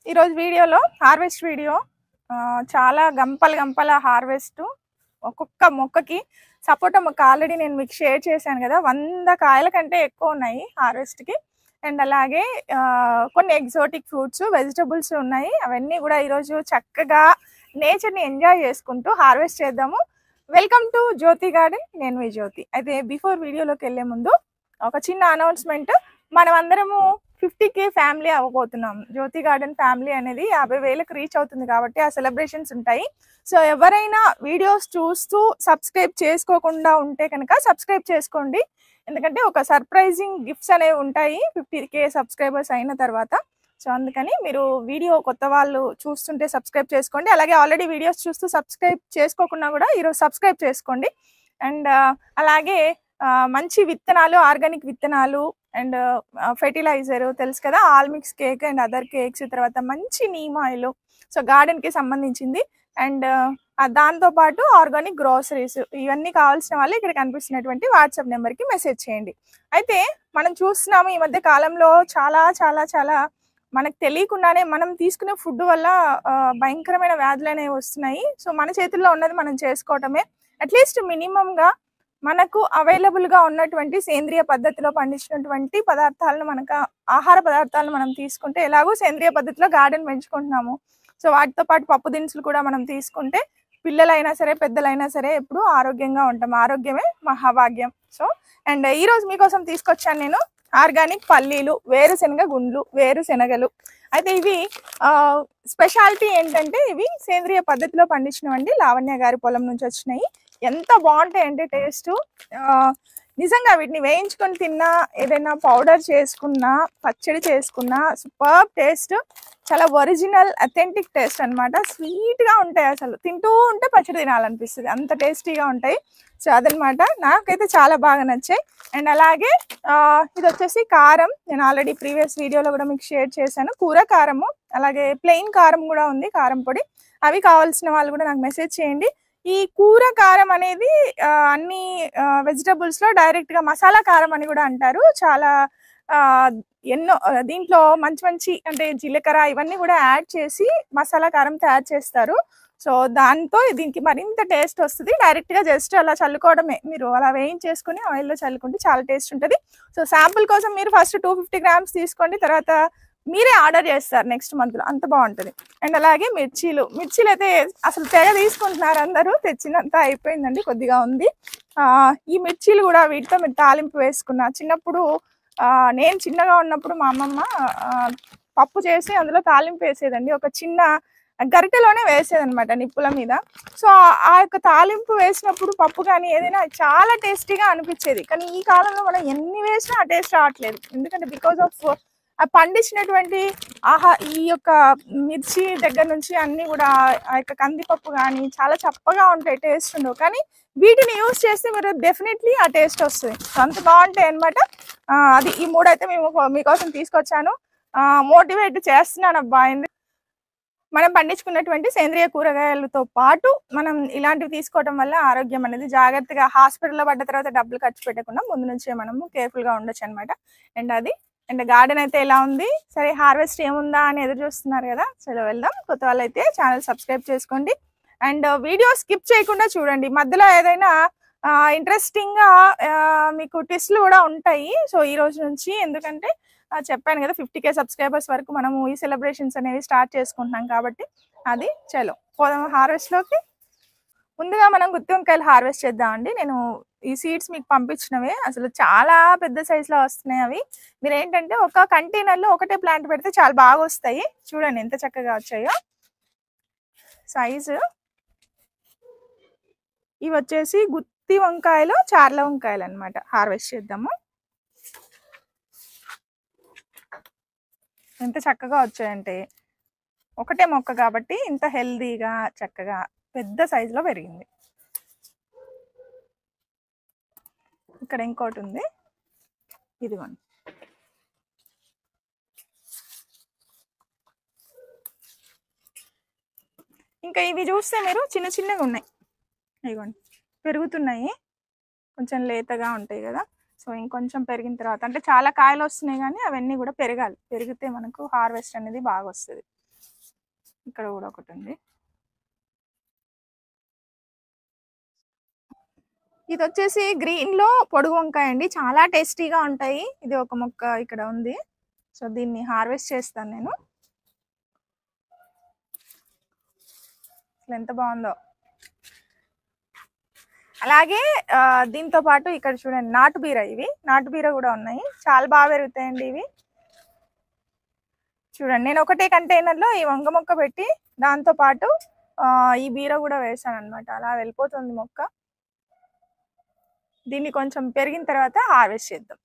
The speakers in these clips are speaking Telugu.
ఈరోజు వీడియోలో హార్వెస్ట్ వీడియో ఆ, చాలా గంపలు గంపల హార్వెస్ట్ ఒక్కొక్క మొక్కకి సపోటా మొక్క ఆల్రెడీ నేను మీకు షేర్ చేశాను కదా వంద కాయల కంటే ఎక్కువ ఉన్నాయి హార్వెస్ట్కి అండ్ అలాగే ఆ, కొన్ని ఎగ్జోటిక్ ఫ్రూట్స్ వెజిటబుల్స్ ఉన్నాయి అవన్నీ కూడా ఈరోజు చక్కగా నేచర్ని ఎంజాయ్ చేసుకుంటూ హార్వెస్ట్ చేద్దాము వెల్కమ్ టు జ్యోతి గార్డెన్ నేను మీ జ్యోతి అయితే బిఫోర్ వీడియోలోకి వెళ్ళే ముందు ఒక చిన్న అనౌన్స్మెంట్ మనం అందరము ఫిఫ్టీ కే ఫ్యామిలీ అవ్వబోతున్నాం జ్యోతి గార్డెన్ ఫ్యామిలీ అనేది యాభై వేలకు రీచ్ అవుతుంది కాబట్టి ఆ సెలబ్రేషన్స్ ఉంటాయి సో ఎవరైనా వీడియోస్ చూస్తూ సబ్స్క్రైబ్ చేసుకోకుండా ఉంటే కనుక సబ్స్క్రైబ్ చేసుకోండి ఎందుకంటే ఒక సర్ప్రైజింగ్ గిఫ్ట్స్ అనేవి ఉంటాయి ఫిఫ్టీ కే సబ్స్క్రైబర్స్ అయిన తర్వాత సో అందుకని మీరు వీడియో కొత్త వాళ్ళు చూస్తుంటే సబ్స్క్రైబ్ చేసుకోండి అలాగే ఆల్రెడీ వీడియోస్ చూస్తూ సబ్స్క్రైబ్ చేసుకోకుండా కూడా ఈరోజు సబ్స్క్రైబ్ చేసుకోండి అండ్ అలాగే ఆ, మంచి విత్తనాలు ఆర్గానిక్ విత్తనాలు అండ్ ఫెర్టిలైజర్ తెలుసు కదా all mix cake and other cakes తర్వాత మంచి నీమ్ ఆయిల్ సో గార్డెన్ కి సంబంధించింది అండ్ దాంతో పాటు ఆర్గానిక్ గ్రోసరీస్ ఇవన్నీ కావాల్సిన వాళ్ళు ఇక్కడ కనిపిస్తున్నటువంటి వాట్సాప్ నెంబర్ కి మెసేజ్ చేయండి అయితే మనం చూస్తున్నాము ఈ మధ్య కాలంలో చాలా చాలా చాలా మనకు తెలియకుండానే మనం తీసుకునే ఫుడ్ వల్ల ఆ, భయంకరమైన వ్యాధులు అనేవి వస్తున్నాయి సో మన చేతుల్లో ఉన్నది మనం చేసుకోవటమే అట్లీస్ట్ గా మనకు అవైలబుల్ గా ఉన్నటువంటి సేంద్రియ పద్ధతిలో పండించినటువంటి పదార్థాలను మనకు ఆహార పదార్థాలను మనం తీసుకుంటే ఎలాగో సేంద్రియ పద్ధతిలో గార్డెన్ పెంచుకుంటున్నాము సో వాటితో పాటు పప్పు దినుసులు కూడా మనం తీసుకుంటే పిల్లలైనా సరే పెద్దలైనా సరే ఎప్పుడు ఆరోగ్యంగా ఉంటాం ఆరోగ్యమే మహాభాగ్యం సో అండ్ ఈ రోజు మీకోసం తీసుకొచ్చాను నేను ఆర్గానిక్ పల్లీలు వేరుశనగ గుండ్లు వేరుశనగలు అయితే ఇవి స్పెషాలిటీ ఏంటంటే ఇవి సేంద్రియ పద్ధతిలో పండించినవండి లావణ్య గారి పొలం నుంచి వచ్చినాయి ఎంత బాగుంటాయి అంటే టేస్ట్ నిజంగా వీటిని వేయించుకొని తిన్నా ఏదైనా పౌడర్ చేసుకున్నా పచ్చడి చేసుకున్నా సూపర్ టేస్ట్ చాలా ఒరిజినల్ అథెంటిక్ టేస్ట్ అనమాట గా ఉంటాయి అసలు తింటూ ఉంటే పచ్చడి తినాలనిపిస్తుంది అంత టేస్టీగా ఉంటాయి సో అదనమాట నాకైతే చాలా బాగా నచ్చాయి అండ్ అలాగే ఆ, ఇది వచ్చేసి కారం నేను ఆల్రెడీ ప్రీవియస్ వీడియోలో కూడా మీకు షేర్ చేశాను కూర కారము అలాగే ప్లెయిన్ కారం కూడా ఉంది కారం పొడి అవి కావాల్సిన వాళ్ళు కూడా నాకు మెసేజ్ చేయండి ఈ కూర కారం అనేది ఆ, అన్ని వెజిటబుల్స్ లో డైరెక్ట్ గా మసాలా కారం అని కూడా అంటారు చాలా ఆ, ఎన్నో ఆ, దీంట్లో మంచి మంచి అంటే జీలకర్ర ఇవన్నీ కూడా యాడ్ చేసి మసాలా కారం తయారు చేస్తారు సో దాంతో దీనికి మరింత టేస్ట్ వస్తుంది డైరెక్ట్ గా జస్ట్ అలా చల్లుకోవడమే మీరు అలా వేయించేసుకుని ఆయిల్లో చల్లుకుంటే చాలా టేస్ట్ ఉంటుంది సో శాంపుల్ కోసం మీరు ఫస్ట్ టూ ఫిఫ్టీ గ్రామ్స్ తీసుకోండి తర్వాత మీరే ఆర్డర్ చేస్తారు నెక్స్ట్ మంత్ లో అంత బాగుంటుంది అండ్ అలాగే మిర్చీలు మిర్చీలు అయితే అసలు తెగ తీసుకుంటున్నారు అందరూ తెచ్చినంత అయిపోయిందండి కొద్దిగా ఉంది ఆ ఈ మిర్చీలు కూడా వీటితో మీరు తాలింపు వేసుకున్నా చిన్నప్పుడు ఆ నేను చిన్నగా ఉన్నప్పుడు మా అమ్మమ్మ ఆ, పప్పు చేసి అందులో తాలింపు వేసేదండి ఒక చిన్న గరిటెలోనే వేసేదన్నమాట నిప్పుల మీద సో ఆ యొక్క తాలింపు వేసినప్పుడు పప్పు కానీ ఏదైనా చాలా టేస్టీగా అనిపించేది కానీ ఈ కాలంలో మనం ఎన్ని వేసినా ఆ టేస్ట్ రావట్లేదు ఎందుకంటే బికాస్ ఆఫ్ ఆ పండించినటువంటి ఆహా ఈ యొక్క మిర్చి దగ్గర నుంచి అన్ని కూడా ఆ యొక్క కందిపప్పు కానీ చాలా చప్పగా ఉంటాయి టేస్ట్ ఉండవు కానీ వీటిని యూజ్ చేస్తే మీరు డెఫినెట్లీ ఆ టేస్ట్ వస్తుంది సో అంత బాగుంటాయి అనమాట అది ఈ మూడు అయితే మేము మీకోసం తీసుకొచ్చాను మోటివేట్ చేస్తున్నాను అబ్బా ఎందు- మనం పండించుకున్నటువంటి సేంద్రియ కూరగాయలతో పాటు మనం ఇలాంటివి తీసుకోవడం వల్ల ఆరోగ్యం అనేది జాగ్రత్తగా హాస్పిటల్లో పడ్డ తర్వాత డబ్బులు ఖర్చు పెట్టకుండా ముందు నుంచే మనము కేర్ఫుల్ గా ఉండొచ్చు అనమాట అండ్ అది అండ్ గార్డెన్ అయితే ఎలా ఉంది సరే హార్వెస్ట్ ఏముందా అని ఎదురు చూస్తున్నారు కదా సరే వెళ్దాం కొత్త వాళ్ళు అయితే ఛానల్ సబ్స్క్రైబ్ చేసుకోండి అండ్ వీడియో స్కిప్ చేయకుండా చూడండి మధ్యలో ఏదైనా ఇంట్రెస్టింగ్ గా ఆ, మీకు టెస్ట్లు కూడా ఉంటాయి సో ఈ రోజు నుంచి ఎందుకంటే ఆ, చెప్పాను కదా ఫిఫ్టీ కే సబ్స్క్రైబర్స్ వరకు మనము ఈ సెలబ్రేషన్స్ అనేవి స్టార్ట్ చేసుకుంటున్నాం కాబట్టి అది చలో పోదాం హార్వెస్ట్ లోకి ముందుగా మనం గుత్తి వంకాయలు హార్వెస్ట్ చేద్దామండి నేను ఈ సీడ్స్ మీకు పంపించినవే అసలు చాలా పెద్ద సైజ్ లో వస్తున్నాయి అవి మీరు ఏంటంటే ఒక కంటైనర్ లో ఒకటే ప్లాంట్ పెడితే చాలా బాగా వస్తాయి చూడండి ఎంత చక్కగా వచ్చాయో సైజు ఇవి వచ్చేసి గుత్తి వంకాయలు చార్ల వంకాయలు అన్నమాట హార్వెస్ట్ చేద్దాము ఎంత చక్కగా వచ్చాయంటే ఒకటే మొక్క కాబట్టి ఇంత హెల్దీగా చక్కగా పెద్ద సైజులో పెరిగింది ఇక్కడ ఇంకోటి ఉంది ఇదిగోండి ఇంకా ఇవి చూస్తే మీరు చిన్న చిన్నగా ఉన్నాయి ఇదిగోండి పెరుగుతున్నాయి కొంచెం లేతగా ఉంటాయి కదా సో ఇంకొంచెం పెరిగిన తర్వాత అంటే చాలా కాయలు వస్తున్నాయి కానీ అవన్నీ కూడా పెరగాలి పెరిగితే మనకు హార్వెస్ట్ అనేది బాగా వస్తుంది ఇక్కడ కూడా ఒకటి ఉంది ఇది వచ్చేసి గ్రీన్ లో పొడుగు వంకాయ అండి చాలా టేస్టీగా ఉంటాయి ఇది ఒక మొక్క ఇక్కడ ఉంది సో దీన్ని హార్వెస్ట్ చేస్తాను నేను అసలు ఎంత బాగుందో అలాగే ఆ, దీంతో పాటు ఇక్కడ చూడండి నాటు బీర ఇవి నాటు బీర కూడా ఉన్నాయి చాలా బాగా పెరుగుతాయండి ఇవి చూడండి నేను ఒకటే కంటైనర్లో ఈ వంగ మొక్క పెట్టి దాంతో పాటు ఆ, ఈ బీర కూడా వేసాను అనమాట అలా వెళ్ళిపోతుంది మొక్క దీన్ని కొంచెం పెరిగిన తర్వాత హార్వెస్ట్ చేద్దాం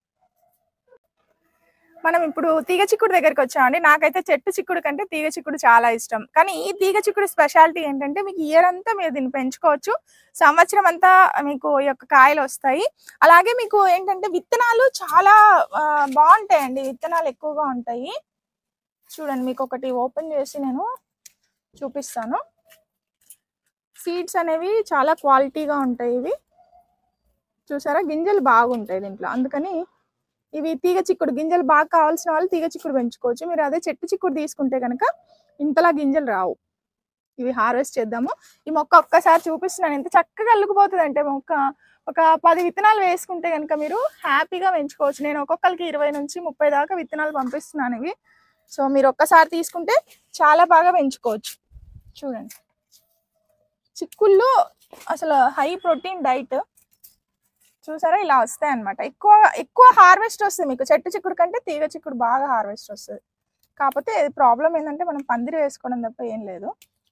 మనం ఇప్పుడు తీగ చిక్కుడు దగ్గరికి వచ్చామండి నాకైతే చెట్టు చిక్కుడు కంటే తీగ చిక్కుడు చాలా ఇష్టం కానీ ఈ తీగ చిక్కుడు స్పెషాలిటీ ఏంటంటే మీకు ఇయర్ అంతా మీరు దీన్ని పెంచుకోవచ్చు సంవత్సరం అంతా మీకు ఈ యొక్క కాయలు వస్తాయి అలాగే మీకు ఏంటంటే విత్తనాలు చాలా ఆ, బాగుంటాయండి విత్తనాలు ఎక్కువగా ఉంటాయి చూడండి మీకు ఒకటి ఓపెన్ చేసి నేను చూపిస్తాను సీడ్స్ అనేవి చాలా క్వాలిటీగా ఉంటాయి ఇవి చూసారా గింజలు బాగుంటాయి దీంట్లో అందుకని ఇవి తీగ చిక్కుడు గింజలు బాగా కావాల్సిన వాళ్ళు తీగ చిక్కుడు పెంచుకోవచ్చు మీరు అదే చెట్టు చిక్కుడు తీసుకుంటే కనుక ఇంతలా గింజలు రావు ఇవి హార్వెస్ట్ చేద్దాము ఈ మొక్క ఒక్కసారి చూపిస్తున్నాను ఎంత చక్కగా అల్లుకుపోతుంది అంటే మొక్క ఒక పది విత్తనాలు వేసుకుంటే కనుక మీరు హ్యాపీగా పెంచుకోవచ్చు నేను ఒక్కొక్కరికి ఇరవై నుంచి ముప్పై దాకా విత్తనాలు పంపిస్తున్నాను ఇవి సో మీరు ఒక్కసారి తీసుకుంటే చాలా బాగా పెంచుకోవచ్చు చూడండి చిక్కుళ్ళు అసలు హై ప్రోటీన్ డైట్ చూసారా ఇలా వస్తాయి అనమాట ఎక్కువ ఎక్కువ హార్వెస్ట్ వస్తుంది మీకు చెట్టు చిక్కుడు కంటే తీగ చిక్కుడు బాగా హార్వెస్ట్ వస్తుంది కాకపోతే ప్రాబ్లం ఏంటంటే మనం పందిరి వేసుకోవడం తప్ప ఏం లేదు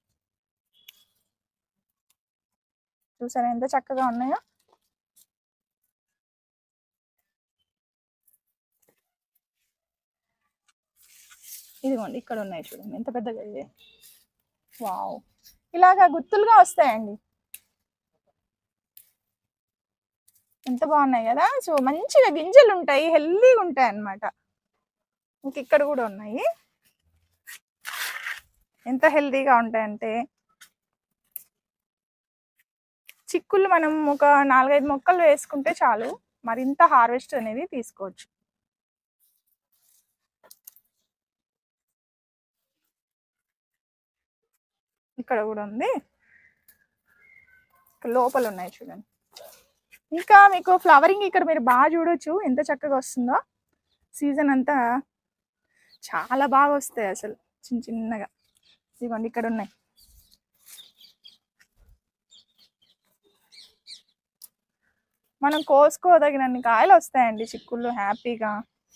చూసారా ఎంత చక్కగా ఉన్నాయో ఇదిగోండి ఇక్కడ ఉన్నాయి చూడండి ఎంత పెద్దగా ఇది వావ్ ఇలాగా గుత్తులుగా వస్తాయండి ఎంత బాగున్నాయి కదా సో మంచిగా గింజలు ఉంటాయి హెల్దీగా ఉంటాయి అన్నమాట ఇంక ఇక్కడ కూడా ఉన్నాయి ఎంత హెల్దీగా ఉంటాయంటే చిక్కులు మనం ఒక నాలుగైదు మొక్కలు వేసుకుంటే చాలు మరింత హార్వెస్ట్ అనేది తీసుకోవచ్చు ఇక్కడ కూడా ఉంది ఇక్కడ లోపల ఉన్నాయి చూడండి ఇంకా మీకు ఫ్లవరింగ్ ఇక్కడ మీరు బాగా చూడొచ్చు ఎంత చక్కగా వస్తుందో సీజన్ అంతా చాలా బాగా వస్తాయి అసలు చిన్న చిన్నగా ఇదిగోండి ఇక్కడ ఉన్నాయి మనం కోసుకోదగినన్ని కాయలు వస్తాయండి చిక్కుళ్ళు హ్యాపీగా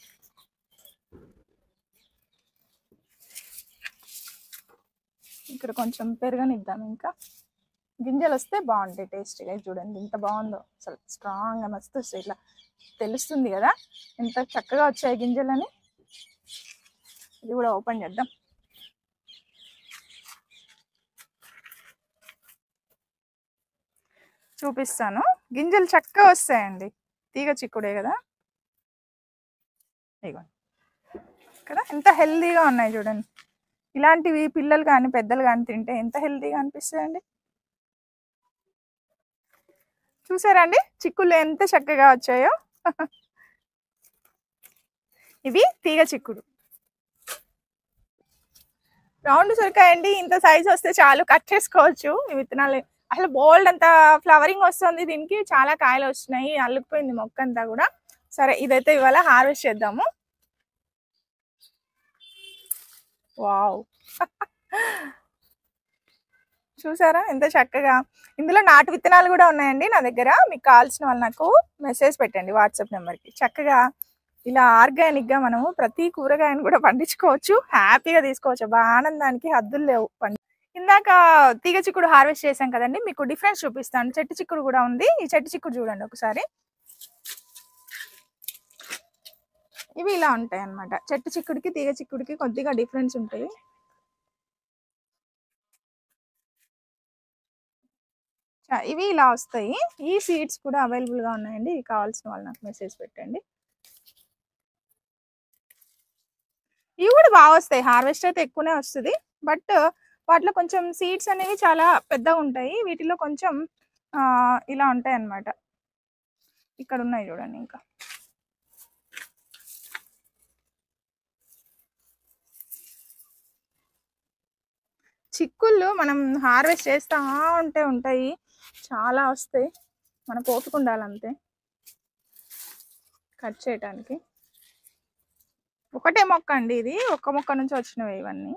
ఇక్కడ కొంచెం పెరగనిద్దాం ఇంకా గింజలు వస్తే బాగుంటాయి టేస్టీగా ఇది చూడండి ఎంత బాగుందో అసలు స్ట్రాంగ్గా మస్తు వస్తాయి ఇట్లా తెలుస్తుంది కదా ఎంత చక్కగా వచ్చాయి గింజలని ఇది కూడా ఓపెన్ చేద్దాం చూపిస్తాను గింజలు చక్కగా వస్తాయండి తీగ చిక్కుడే కదా ఇగోండి కదా ఎంత హెల్దీగా ఉన్నాయి చూడండి ఇలాంటివి పిల్లలు కానీ పెద్దలు కానీ తింటే ఎంత హెల్దీగా అనిపిస్తాయండి చూసారండి చిక్కుళ్ళు ఎంత చక్కగా వచ్చాయో ఇవి తీగ చిక్కుడు రౌండ్ సొరకాయ అండి ఇంత సైజ్ వస్తే చాలు కట్ చేసుకోవచ్చు ఈ విత్తనాలు అసలు బోల్డ్ అంత ఫ్లవరింగ్ వస్తుంది దీనికి చాలా కాయలు వస్తున్నాయి అల్లుకుపోయింది మొక్క అంతా కూడా సరే ఇదైతే ఇవాళ హార్వెస్ట్ చేద్దాము వావ్ చూసారా ఎంత చక్కగా ఇందులో నాటు విత్తనాలు కూడా ఉన్నాయండి నా దగ్గర మీకు కావాల్సిన వాళ్ళు నాకు మెసేజ్ పెట్టండి వాట్సాప్ నెంబర్కి చక్కగా ఇలా ఆర్గానిక్గా మనము ప్రతి కూరగాయను కూడా పండించుకోవచ్చు హ్యాపీగా తీసుకోవచ్చు అబ్బా ఆనందానికి హద్దులు లేవు పండి ఇందాక తీగ చిక్కుడు హార్వెస్ట్ చేశాం కదండి మీకు డిఫరెన్స్ చూపిస్తాను చెట్టు చిక్కుడు కూడా ఉంది ఈ చెట్టు చిక్కుడు చూడండి ఒకసారి ఇవి ఇలా ఉంటాయి అన్నమాట చెట్టు చిక్కుడికి తీగ చిక్కుడికి కొద్దిగా డిఫరెన్స్ ఉంటాయి చ- ఇవి ఇలా వస్తాయి ఈ సీడ్స్ కూడా అవైలబుల్ గా ఉన్నాయండి ఇవి కావాల్సిన వాళ్ళు నాకు మెసేజ్ పెట్టండి ఇవి కూడా బాగా వస్తాయి హార్వెస్ట్ అయితే ఎక్కువనే వస్తుంది బట్ వాటిలో కొంచెం సీడ్స్ అనేవి చాలా పెద్దగా ఉంటాయి వీటిలో కొంచెం ఆ, ఇలా ఉంటాయి అన్నమాట ఇక్కడ ఉన్నాయి చూడండి ఇంకా చిక్కుళ్ళు మనం హార్వెస్ట్ చేస్తా ఉంటే ఉంటాయి చాలా వస్తాయి మనకు ఓపిక ఉండాలి అంతే కట్ చేయడానికి ఒకటే మొక్క అండి ఇది ఒక్క మొక్క నుంచి వచ్చినవి ఇవన్నీ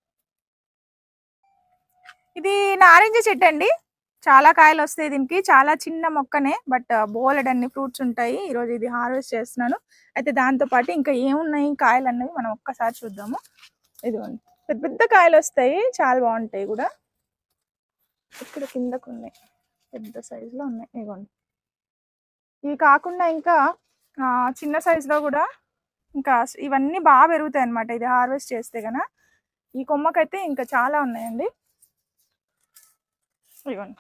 ఇది నారింజ చెట్టు అండి చాలా కాయలు వస్తాయి దీనికి చాలా చిన్న మొక్కనే బట్ బోలెడ్ అన్ని ఫ్రూట్స్ ఉంటాయి ఈరోజు ఇది హార్వెస్ట్ చేస్తున్నాను అయితే దాంతో పాటు ఇంకా ఏమున్నాయి కాయలు అన్నవి మనం ఒక్కసారి చూద్దాము ఇదిగోండి పెద్ద పెద్ద కాయలు వస్తాయి చాలా బాగుంటాయి కూడా ఇక్కడ కిందకు ఉన్నాయి పెద్ద సైజులో ఉన్నాయి ఇదిగోండి ఇవి కాకుండా ఇంకా ఆ, చిన్న సైజులో కూడా ఇంకా స్- ఇవన్నీ బాగా పెరుగుతాయి అన్నమాట ఇది హార్వెస్ట్ చేస్తే గన ఈ కొమ్మకైతే ఇంకా చాలా ఉన్నాయండి ఇవ్వండి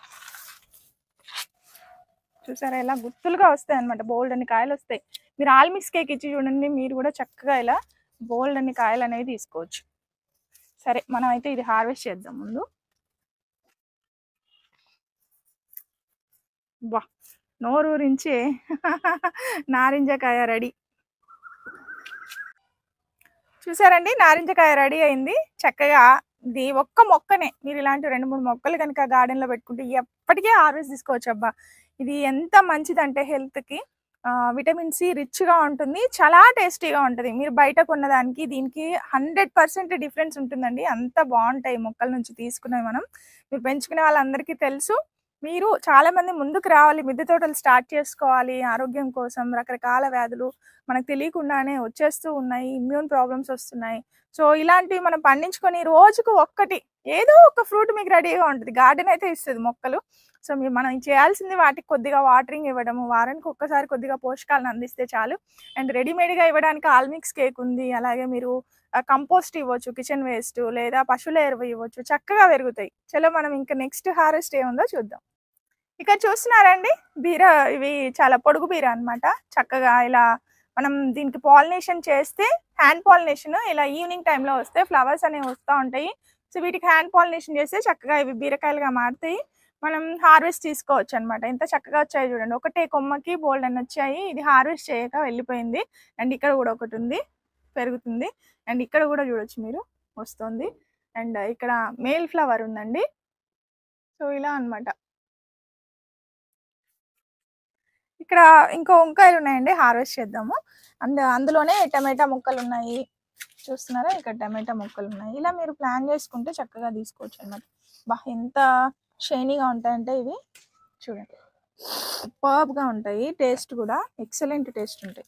చూసారా ఇలా గుత్తులుగా వస్తాయి అనమాట బోల్డ్ అన్ని కాయలు వస్తాయి మీరు ఆల్మిక్స్ కేక్ ఇచ్చి చూడండి మీరు కూడా చక్కగా ఇలా బోల్డ్ అన్ని కాయలు అనేవి తీసుకోవచ్చు సరే మనం అయితే ఇది హార్వెస్ట్ చేద్దాం ముందు వా నోరూరించి నారింజకాయ రెడీ చూసారండి నారింజకాయ రెడీ అయింది చక్కగా ఇది ఒక్క మొక్కనే మీరు ఇలాంటి రెండు మూడు మొక్కలు కనుక గార్డెన్ లో పెట్టుకుంటే ఎప్పటికీ హార్వెస్ట్ తీసుకోవచ్చు అబ్బా ఇది ఎంత మంచిదంటే హెల్త్ కి ఆ, విటమిన్ సి రిచ్ గా ఉంటుంది చాలా టేస్టీగా ఉంటుంది మీరు బయట కొన్నదానికి దీనికి హండ్రెడ్ పర్సెంట్ డిఫరెన్స్ ఉంటుందండి అంత బాగుంటాయి మొక్కల నుంచి తీసుకునేవి మనం మీరు పెంచుకునే వాళ్ళందరికీ తెలుసు మీరు చాలా మంది ముందుకు రావాలి మిద్దె తోటలు స్టార్ట్ చేసుకోవాలి ఆరోగ్యం కోసం రకరకాల వ్యాధులు మనకు తెలియకుండానే వచ్చేస్తూ ఉన్నాయి ఇమ్యూన్ ప్రాబ్లమ్స్ వస్తున్నాయి సో ఇలాంటివి మనం పండించుకొని రోజుకు ఒక్కటి ఏదో ఒక ఫ్రూట్ మీకు రెడీగా ఉంటుంది గార్డెన్ అయితే ఇస్తుంది మొక్కలు సో మీరు మనం చేయాల్సింది వాటికి కొద్దిగా వాటరింగ్ ఇవ్వడము వారానికి ఒక్కసారి కొద్దిగా పోషకాలను అందిస్తే చాలు అండ్ రెడీమేడ్గా ఇవ్వడానికి ఆల్మిక్స్ కేక్ ఉంది అలాగే మీరు కంపోస్ట్ ఇవ్వచ్చు కిచెన్ వేస్ట్ లేదా పశువుల ఎరువు ఇవ్వచ్చు చక్కగా పెరుగుతాయి చలో మనం ఇంకా నెక్స్ట్ హార్వెస్ట్ ఏముందో చూద్దాం ఇక్కడ చూస్తున్నారండి బీర ఇవి చాలా పొడుగు బీర అన్నమాట చక్కగా ఇలా మనం దీనికి పాలినేషన్ చేస్తే హ్యాండ్ పాలినేషన్ ఇలా ఈవినింగ్ టైంలో వస్తే ఫ్లవర్స్ అనేవి వస్తూ ఉంటాయి సో వీటికి హ్యాండ్ పాలినేషన్ చేస్తే చక్కగా ఇవి బీరకాయలుగా మారుతాయి మనం హార్వెస్ట్ తీసుకోవచ్చు అనమాట ఎంత చక్కగా వచ్చాయి చూడండి ఒకటే కొమ్మకి బోల్డ్ అని వచ్చాయి ఇది హార్వెస్ట్ చేయక వెళ్ళిపోయింది అండ్ ఇక్కడ కూడా ఒకటి ఉంది పెరుగుతుంది అండ్ ఇక్కడ కూడా చూడొచ్చు మీరు వస్తుంది అండ్ ఇక్కడ మేల్ ఫ్లవర్ ఉందండి సో ఇలా అన్నమాట ఇక్కడ ఇంకో వంకాయలు ఉన్నాయండి హార్వెస్ట్ చేద్దాము అండ్ అందులోనే టమాటా ముక్కలు ఉన్నాయి చూస్తున్నారా ఇక్కడ టమాటా ముక్కలు ఉన్నాయి ఇలా మీరు ప్లాన్ చేసుకుంటే చక్కగా తీసుకోవచ్చు అన్నమాట బా ఎంత షైనీగా ఉంటాయంటే ఇవి చూడండి గా ఉంటాయి టేస్ట్ కూడా ఎక్సలెంట్ టేస్ట్ ఉంటాయి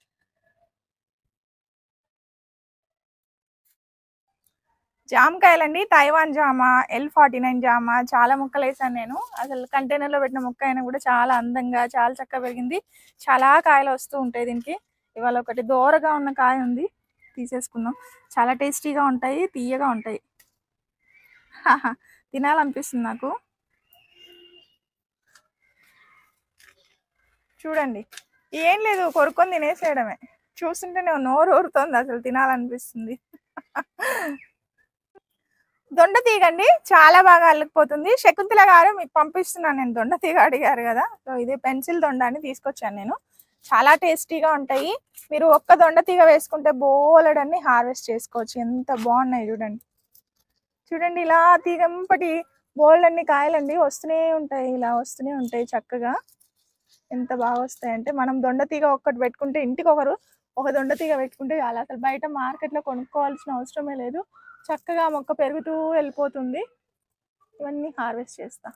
జామకాయలండి తైవాన్ జామ ఎల్ ఫార్టీ నైన్ జామ చాలా ముక్కలు వేసాను నేను అసలు కంటైనర్లో పెట్టిన ముక్క అయినా కూడా చాలా అందంగా చాలా చక్కగా పెరిగింది చాలా కాయలు వస్తూ ఉంటాయి దీనికి ఇవాళ ఒకటి దోరగా ఉన్న కాయ ఉంది తీసేసుకుందాం చాలా టేస్టీగా ఉంటాయి తీయగా ఉంటాయి హాహా, తినాలనిపిస్తుంది నాకు చూడండి ఏం లేదు కొరుక్కొని తినేసేయడమే చూస్తుంటే నేను నోరు ఊరుతోంది అసలు తినాలనిపిస్తుంది దొండ తీగండి చాలా బాగా అల్లుకుపోతుంది శకుంతల గారు మీకు పంపిస్తున్నాను నేను దొండ తీగ అడిగారు కదా సో ఇది పెన్సిల్ దొండ అని తీసుకొచ్చాను నేను చాలా టేస్టీగా ఉంటాయి మీరు ఒక్క దొండ తీగ వేసుకుంటే బోలెడన్ని హార్వెస్ట్ చేసుకోవచ్చు ఎంత బాగున్నాయి చూడండి చూడండి ఇలా తీగంపటి బోల్డ్ అన్ని కాయలండి వస్తూనే ఉంటాయి ఇలా వస్తూనే ఉంటాయి చక్కగా ఎంత బాగా వస్తాయి అంటే మనం దొండ తీగ ఒక్కటి పెట్టుకుంటే ఇంటికి ఒకరు ఒక దొండ తీగ పెట్టుకుంటే చాలా అసలు బయట మార్కెట్లో కొనుక్కోవాల్సిన అవసరమే లేదు చక్కగా మొక్క పెరుగుతూ వెళ్ళిపోతుంది ఇవన్నీ హార్వెస్ట్ చేస్తా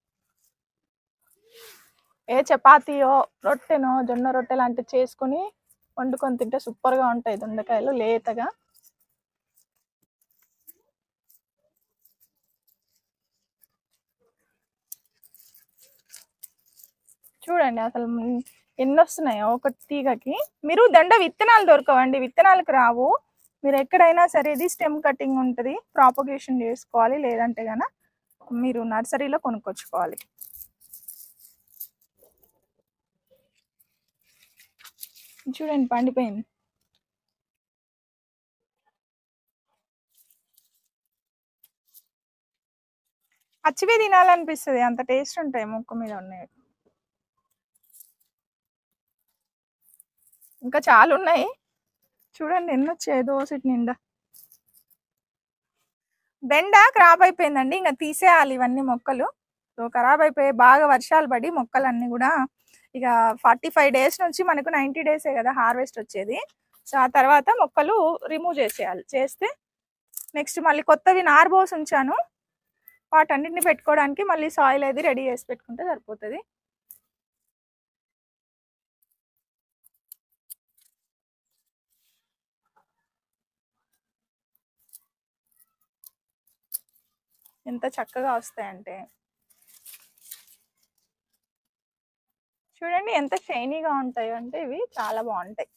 ఏ చపాతీయో రొట్టెనో జొన్న రొట్టె లాంటివి చేసుకుని వండుకొని తింటే సూపర్గా ఉంటాయి దొండకాయలు లేతగా చూడండి అసలు మ్, ఎన్ని వస్తున్నాయో ఒక తీగకి మీరు దండ విత్తనాలు దొరకవండి విత్తనాలకు రావు మీరు ఎక్కడైనా సరే ఇది స్టెమ్ కటింగ్ ఉంటుంది ప్రాపగేషన్ చేసుకోవాలి లేదంటే గన మీరు నర్సరీలో కొనుక్కొచ్చుకోవాలి చూడండి పండిపోయింది పచ్చివే తినాలనిపిస్తుంది అంత టేస్ట్ ఉంటాయి ముక్క మీద ఉన్నాయి ఇంకా చాలా ఉన్నాయి చూడండి ఎన్ని వచ్చాయి దోసటి నిండా బెండ ఖరాబ్ అయిపోయిందండి ఇంకా తీసేయాలి ఇవన్నీ మొక్కలు సో ఖరాబ్ అయిపోయి బాగా వర్షాలు పడి మొక్కలన్నీ కూడా ఇక ఫార్టీ ఫైవ్ డేస్ నుంచి మనకు నైంటీ డేసే కదా హార్వెస్ట్ వచ్చేది సో ఆ తర్వాత మొక్కలు రిమూవ్ చేసేయాలి చేస్తే నెక్స్ట్ మళ్ళీ కొత్తవి నార్బోస్ ఉంచాను వాటన్నిటిని పెట్టుకోవడానికి మళ్ళీ సాయిల్ అది రెడీ చేసి పెట్టుకుంటే సరిపోతుంది ఎంత చక్కగా వస్తాయంటే చూడండి ఎంత షైనీగా ఉంటాయి అంటే ఇవి చాలా బాగుంటాయి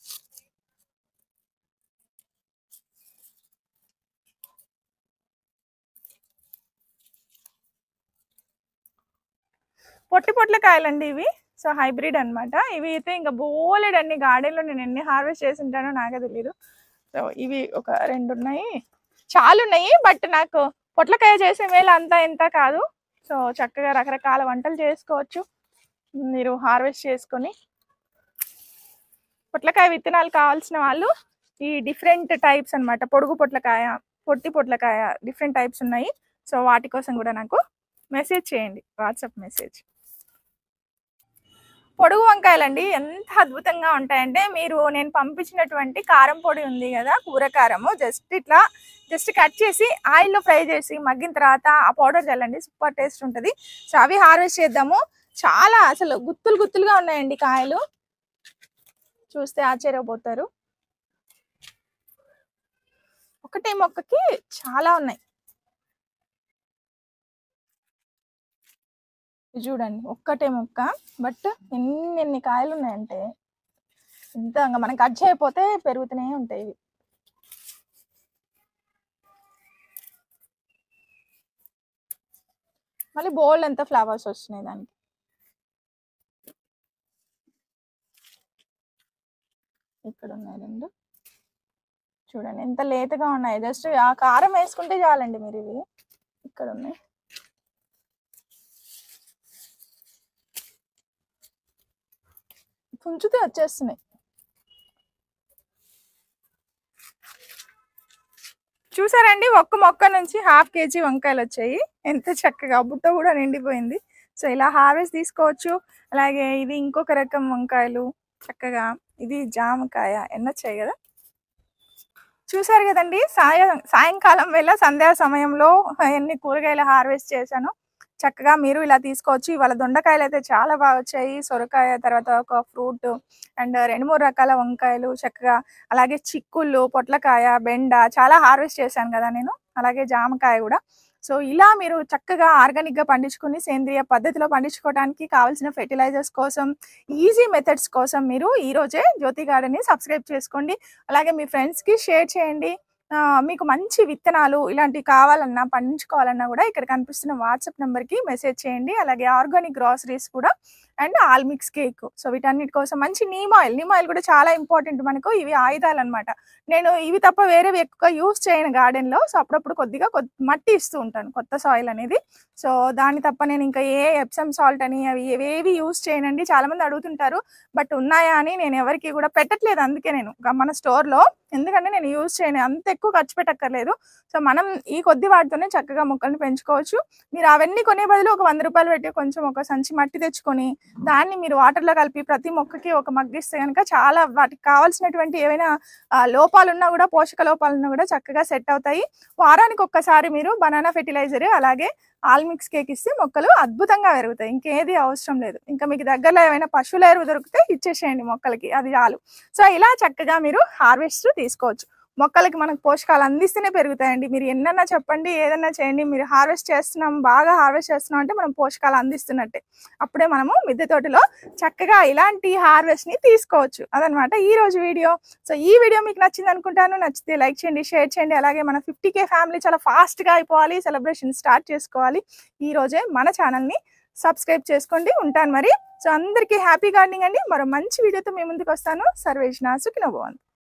పొట్టి పొట్ల కాయలండి ఇవి సో హైబ్రిడ్ అన్నమాట ఇవి అయితే ఇంకా బోలెడ్ అన్ని గార్డెన్లో నేను ఎన్ని హార్వెస్ట్ చేసి ఉంటానో నాకే తెలియదు సో ఇవి ఒక రెండు ఉన్నాయి చాలా ఉన్నాయి బట్ నాకు పొట్లకాయ చేసే వేళ అంతా ఎంత కాదు సో చక్కగా రకరకాల వంటలు చేసుకోవచ్చు మీరు హార్వెస్ట్ చేసుకొని పొట్లకాయ విత్తనాలు కావాల్సిన వాళ్ళు ఈ డిఫరెంట్ టైప్స్ అన్నమాట పొడుగు పొట్లకాయ పొట్టి పొట్లకాయ డిఫరెంట్ టైప్స్ ఉన్నాయి సో వాటి కోసం కూడా నాకు మెసేజ్ చేయండి వాట్సాప్ మెసేజ్ పొడుగు వంకాయలండి ఎంత అద్భుతంగా ఉంటాయంటే మీరు నేను పంపించినటువంటి కారం పొడి ఉంది కదా కూర కారము జస్ట్ ఇట్లా జస్ట్ కట్ చేసి ఆయిల్లో ఫ్రై చేసి మగ్గిన తర్వాత ఆ పౌడర్ చల్లండి సూపర్ టేస్ట్ ఉంటుంది సో అవి హార్వెస్ట్ చేద్దాము చాలా అసలు గుత్తులు గుత్తులుగా ఉన్నాయండి కాయలు చూస్తే ఆశ్చర్యపోతారు ఒకటే మొక్కకి చాలా ఉన్నాయి ఇది చూడండి ఒక్కటే మొక్క బట్ ఎన్ని ఎన్ని కాయలు ఉన్నాయంటే ఎంత ఇంకా మనం కట్ చేయకపోతే పెరుగుతూనే ఉంటాయి ఇవి మళ్ళీ బోల్డ్ ఎంత ఫ్లవర్స్ వస్తున్నాయి దానికి ఇక్కడ ఉన్నాయి రెండు చూడండి ఎంత లేతగా ఉన్నాయి జస్ట్ ఆ కారం వేసుకుంటే చాలండి మీరు ఇవి ఇక్కడ ఉన్నాయి పుంచుతే వచ్చేస్తున్నాయి చూసారండి ఒక్క మొక్క నుంచి హాఫ్ కేజీ వంకాయలు వచ్చాయి ఎంత చక్కగా బుట్ట కూడా నిండిపోయింది సో ఇలా హార్వెస్ట్ తీసుకోవచ్చు అలాగే ఇది ఇంకొక రకం వంకాయలు చక్కగా ఇది జామకాయ ఎన్ని వచ్చాయి కదా చూసారు కదండి సాయ సాయంకాలం వేళ సంధ్యా సమయంలో ఎన్ని కూరగాయలు హార్వెస్ట్ చేశాను చక్కగా మీరు ఇలా తీసుకోవచ్చు ఇవాళ దొండకాయలు అయితే చాలా బాగా వచ్చాయి సొరకాయ తర్వాత ఒక ఫ్రూట్ అండ్ రెండు మూడు రకాల వంకాయలు చక్కగా అలాగే చిక్కుళ్ళు పొట్లకాయ బెండ చాలా హార్వెస్ట్ చేశాను కదా నేను అలాగే జామకాయ కూడా సో ఇలా మీరు చక్కగా ఆర్గానిక్ గా పండించుకుని సేంద్రియ పద్ధతిలో పండించుకోవడానికి కావాల్సిన ఫెర్టిలైజర్స్ కోసం ఈజీ మెథడ్స్ కోసం మీరు ఈ రోజే జ్యోతి గార్డెన్ ని సబ్స్క్రైబ్ చేసుకోండి అలాగే మీ ఫ్రెండ్స్ కి షేర్ చేయండి ఆ, మీకు మంచి విత్తనాలు ఇలాంటివి కావాలన్నా పండించుకోవాలన్నా కూడా ఇక్కడ కనిపిస్తున్న వాట్సాప్ నెంబర్కి మెసేజ్ చేయండి అలాగే ఆర్గానిక్ గ్రాసరీస్ కూడా అండ్ ఆల్మిక్స్ కేక్ సో వీటన్నిటి కోసం మంచి నీమ్ ఆయిల్ నీమ్ ఆయిల్ కూడా చాలా ఇంపార్టెంట్ మనకు ఇవి ఆయుధాలు అనమాట నేను ఇవి తప్ప వేరేవి ఎక్కువ యూస్ చేయను garden లో సో అప్పుడప్పుడు కొద్దిగా కొద్ది మట్టి ఇస్తూ ఉంటాను కొత్త సాయిల్ అనేది సో దాని తప్ప నేను ఇంకా ఏ ఎప్సమ్ సాల్ట్ అని అవి ఏవేవి యూస్ చేయనండి చాలా మంది అడుగుతుంటారు బట్ ఉన్నాయా అని నేను ఎవరికి కూడా పెట్టట్లేదు అందుకే నేను గ- మన store లో ఎందుకంటే నేను యూజ్ చేయను అంత ఎక్కువ ఖర్చు పెట్టక్కర్లేదు సో మనం ఈ కొద్ది వాటితోనే చక్కగా మొక్కల్ని పెంచుకోవచ్చు మీరు అవన్నీ కొనే బదులు ఒక వంద రూపాయలు పెట్టి కొంచెం ఒక సంచి మట్టి తెచ్చుకొని దాన్ని మీరు వాటర్లో కలిపి ప్రతి మొక్కకి ఒక మగ్గిస్తే కనుక చాలా వాటికి కావాల్సినటువంటి ఏవైనా ఆ, లోపాలు ఉన్నా కూడా పోషక లోపాలు ఉన్నా కూడా చక్కగా సెట్ అవుతాయి వారానికి ఒక్కసారి మీరు బనానా ఫెర్టిలైజర్ అలాగే ఆల్మిక్స్ కేక్ ఇస్తే మొక్కలు అద్భుతంగా పెరుగుతాయి ఇంకేది అవసరం లేదు ఇంకా మీకు దగ్గరలో ఏమైనా పశువుల ఎరువు దొరికితే ఇచ్చేసేయండి మొక్కలకి అది చాలు సో ఇలా చక్కగా మీరు హార్వెస్ట్ తీసుకోవచ్చు మొక్కలకి మనకు పోషకాలు అందిస్తేనే పెరుగుతాయండి మీరు ఎన్నన్నా చెప్పండి ఏదన్నా చేయండి మీరు హార్వెస్ట్ చేస్తున్నాం బాగా హార్వెస్ట్ చేస్తున్నాం అంటే మనం పోషకాలు అందిస్తున్నట్టే అప్పుడే మనము మిద్దె తోటలో చక్కగా ఇలాంటి హార్వెస్ట్ ని తీసుకోవచ్చు అదనమాట ఈ రోజు వీడియో సో ఈ వీడియో మీకు నచ్చింది అనుకుంటాను నచ్చితే లైక్ చేయండి షేర్ చేయండి అలాగే మన ఫిఫ్టీ కే ఫ్యామిలీ చాలా ఫాస్ట్ గా అయిపోవాలి సెలబ్రేషన్ స్టార్ట్ చేసుకోవాలి ఈ రోజే మన ఛానల్ ని సబ్స్క్రైబ్ చేసుకోండి ఉంటాను మరి సో అందరికీ హ్యాపీ గార్డెనింగ్ అండి మరో మంచి వీడియోతో మీ ముందుకు వస్తాను సర్వేష్ నా సుఖినోభవంతు